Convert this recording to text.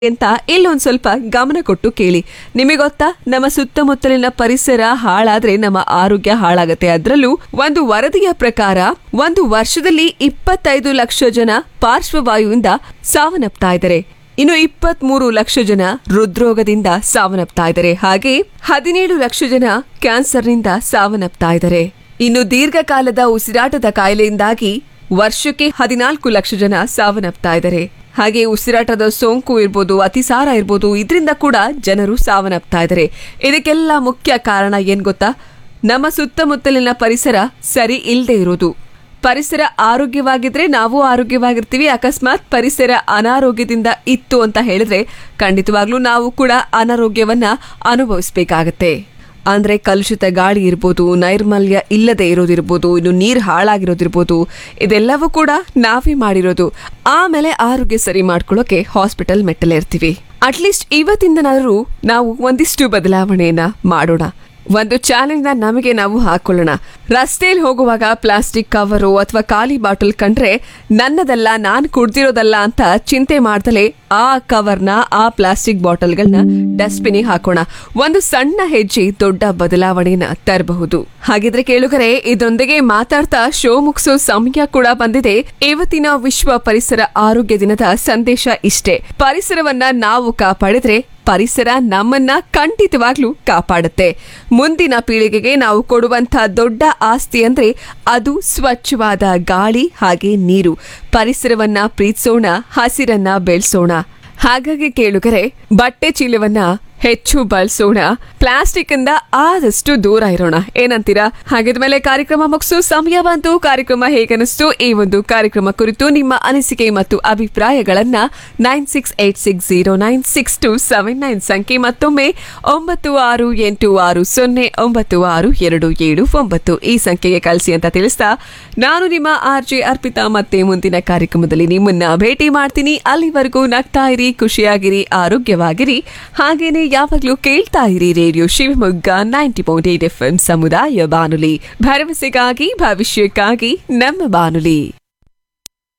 ಅಂತ ಇಲ್ಲೊಂದ್ ಸ್ವಲ್ಪ ಗಮನ ಕೊಟ್ಟು ಕೇಳಿ ನಿಮಗೆ ಗೊತ್ತಾ ನಮ್ಮ ಸುತ್ತಮುತ್ತಲಿನ ಪರಿಸರ ಹಾಳಾದ್ರೆ ನಮ್ಮ ಆರೋಗ್ಯ ಹಾಳಾಗತ್ತೆ ಅದರಲ್ಲೂ ಒಂದು ವರದಿಯ ಪ್ರಕಾರ ಒಂದು ವರ್ಷದಲ್ಲಿ ಇಪ್ಪತ್ತೈದು ಲಕ್ಷ ಜನ ಪಾರ್ಶ್ವವಾಯುವಿಂದ ಸಾವನ್ನಪ್ತಾ ಇದ್ದಾರೆ ಇನ್ನು ಇಪ್ಪತ್ತ್ ಮೂರು ಲಕ್ಷ ಜನ ಹೃದ್ರೋಗದಿಂದ ಸಾವನ್ನಪ್ತಾ ಇದ್ದಾರೆ ಹಾಗೆ ಹದಿನೇಳು ಲಕ್ಷ ಜನ ಕ್ಯಾನ್ಸರ್ನಿಂದ ಸಾವನ್ನಪ್ತಾ ಇದ್ದಾರೆ ಇನ್ನು ದೀರ್ಘಕಾಲದ ಉಸಿರಾಟದ ಕಾಯಿಲೆಯಿಂದಾಗಿ ವರ್ಷಕ್ಕೆ ಹದಿನಾಲ್ಕು ಲಕ್ಷ ಜನ ಸಾವನ್ನಪ್ತಾ ಇದ್ದಾರೆ ಹಾಗೆ ಉಸಿರಾಟದ ಸೋಂಕು ಇರ್ಬೋದು ಅತಿಸಾರ ಇರ್ಬೋದು ಇದರಿಂದ ಕೂಡ ಜನರು ಸಾವನ್ನಪ್ತಾ ಇದ್ದಾರೆ ಇದಕ್ಕೆಲ್ಲ ಮುಖ್ಯ ಕಾರಣ ಏನ್ ಗೊತ್ತಾ ನಮ್ಮ ಸುತ್ತಮುತ್ತಲಿನ ಪರಿಸರ ಸರಿ ಇಲ್ಲದೆ ಇರೋದು ಪರಿಸರ ಆರೋಗ್ಯವಾಗಿದ್ರೆ ನಾವು ಆರೋಗ್ಯವಾಗಿರ್ತೀವಿ ಅಕಸ್ಮಾತ್ ಪರಿಸರ ಅನಾರೋಗ್ಯದಿಂದ ಇತ್ತು ಅಂತ ಹೇಳಿದ್ರೆ ಖಂಡಿತವಾಗ್ಲೂ ನಾವು ಕೂಡ ಅನಾರೋಗ್ಯವನ್ನ ಅನುಭವಿಸ್ಬೇಕಾಗತ್ತೆ ಅಂದ್ರೆ ಕಲುಷಿತ ಗಾಳಿ ಇರ್ಬೋದು ನೈರ್ಮಲ್ಯ ಇಲ್ಲದೆ ಇರೋದಿರ್ಬೋದು ಇನ್ನು ನೀರು ಹಾಳಾಗಿರೋದಿರ್ಬೋದು ಇದೆಲ್ಲವೂ ಕೂಡ ನಾವೇ ಮಾಡಿರೋದು ಆಮೇಲೆ ಆರೋಗ್ಯ ಸರಿ ಮಾಡ್ಕೊಳ್ಳೋಕೆ ಹಾಸ್ಪಿಟಲ್ ಮೆಟ್ಟಲೇ ಇರ್ತೀವಿ ಅಟ್ಲೀಸ್ಟ್ ಇವತ್ತಿಂದನಾದ್ರೂ ನಾವು ಒಂದಿಷ್ಟು ಬದಲಾವಣೆಯನ್ನ ಮಾಡೋಣ ಒಂದು ಚಾಲೆಂಜ್ ನ ನಮಗೆ ನಾವು ಹಾಕೊಳ್ಳೋಣ ರಸ್ತೆಯಲ್ಲಿ ಹೋಗುವಾಗ ಪ್ಲಾಸ್ಟಿಕ್ ಕವರು ಅಥವಾ ಖಾಲಿ ಬಾಟಲ್ ಕಂಡ್ರೆ ನನ್ನದಲ್ಲ ನಾನು ಕುಡ್ದಿರೋದಲ್ಲ ಅಂತ ಚಿಂತೆ ಮಾಡ್ದಲೆ ಆ ಕವರ್ನ ಆ ಪ್ಲಾಸ್ಟಿಕ್ ಬಾಟಲ್ಗಳನ್ನ ಡಸ್ಟ್ಬಿನಿಗೆ ಹಾಕೋಣ ಒಂದು ಸಣ್ಣ ಹೆಜ್ಜೆ ದೊಡ್ಡ ಬದಲಾವಣೆಯನ್ನ ತರಬಹುದು ಹಾಗಿದ್ರೆ ಕೇಳುಗರೆ ಇದರೊಂದಿಗೆ ಮಾತಾಡ್ತಾ ಶೋ ಮುಗಿಸೋ ಸಮಯ ಕೂಡ ಬಂದಿದೆ ಇವತ್ತಿನ ವಿಶ್ವ ಪರಿಸರ ಆರೋಗ್ಯ ದಿನದ ಸಂದೇಶ ಇಷ್ಟೇ ಪರಿಸರವನ್ನ ನಾವು ಕಾಪಾಡಿದ್ರೆ ಪರಿಸರ ನಮ್ಮನ್ನ ಖಂಡಿತವಾಗ್ಲೂ ಕಾಪಾಡುತ್ತೆ ಮುಂದಿನ ಪೀಳಿಗೆಗೆ ನಾವು ಕೊಡುವಂತ ದೊಡ್ಡ ಆಸ್ತಿ ಅಂದ್ರೆ ಅದು ಸ್ವಚ್ಛವಾದ ಗಾಳಿ ಹಾಗೆ ನೀರು ಪರಿಸರವನ್ನ ಪ್ರೀತಿಸೋಣ ಹಸಿರನ್ನ ಬೆಳೆಸೋಣ ಹಾಗಾಗಿ ಕೇಳುಗರೆ ಬಟ್ಟೆ ಚೀಲವನ್ನ ಹೆಚ್ಚು ಬಳಸೋಣ ಪ್ಲಾಸ್ಟಿಕ್ ಇಂದ ಆದಷ್ಟು ದೂರ ಇರೋಣ ಏನಂತೀರಾ ಹಾಗಿದ್ಮೇಲೆ ಕಾರ್ಯಕ್ರಮ ಮುಗಿಸು ಸಮಯ ಬಂತು ಕಾರ್ಯಕ್ರಮ ಹೇಗನಿಸ್ತು ಈ ಒಂದು ಕಾರ್ಯಕ್ರಮ ಕುರಿತು ನಿಮ್ಮ ಅನಿಸಿಕೆ ಮತ್ತು ಅಭಿಪ್ರಾಯಗಳನ್ನ nine six eight six zero nine six two seven nine ಸಂಖ್ಯೆ ಮತ್ತೊಮ್ಮೆ ಒಂಬತ್ತು ಆರು ಎಂಟು ಆರು ಸೊನ್ನೆ ಒಂಬತ್ತು ಆರು ಎರಡು ಏಳು ಒಂಬತ್ತು ಈ ಸಂಖ್ಯೆಗೆ ಕಳಿಸಿ ಅಂತ ತಿಳಿಸ್ತಾ ನಾನು ನಿಮ್ಮ ಆರ್ ಜೆ ಅರ್ಪಿತಾ ಮತ್ತೆ ಮುಂದಿನ ಕಾರ್ಯಕ್ರಮದಲ್ಲಿ ನಿಮ್ಮನ್ನ ಭೇಟಿ ಮಾಡ್ತೀನಿ ಅಲ್ಲಿವರೆಗೂ ನಗ್ತಾ ಇರಿ ಖುಷಿಯಾಗಿರಿ ಆರೋಗ್ಯವಾಗಿರಿ ಹಾಗೇನೆ ಯಾವಾಗ್ಲೂ ಕೇಳ್ತಾ ಇರಿ radio Shivamogga ninety point eight F ಸಮುದಾಯ ಬಾನುಲಿ ಭರವಸೆಗಾಗಿ ಭವಿಷ್ಯಕ್ಕಾಗಿ ನಮ್ಮ ಬಾನುಲಿ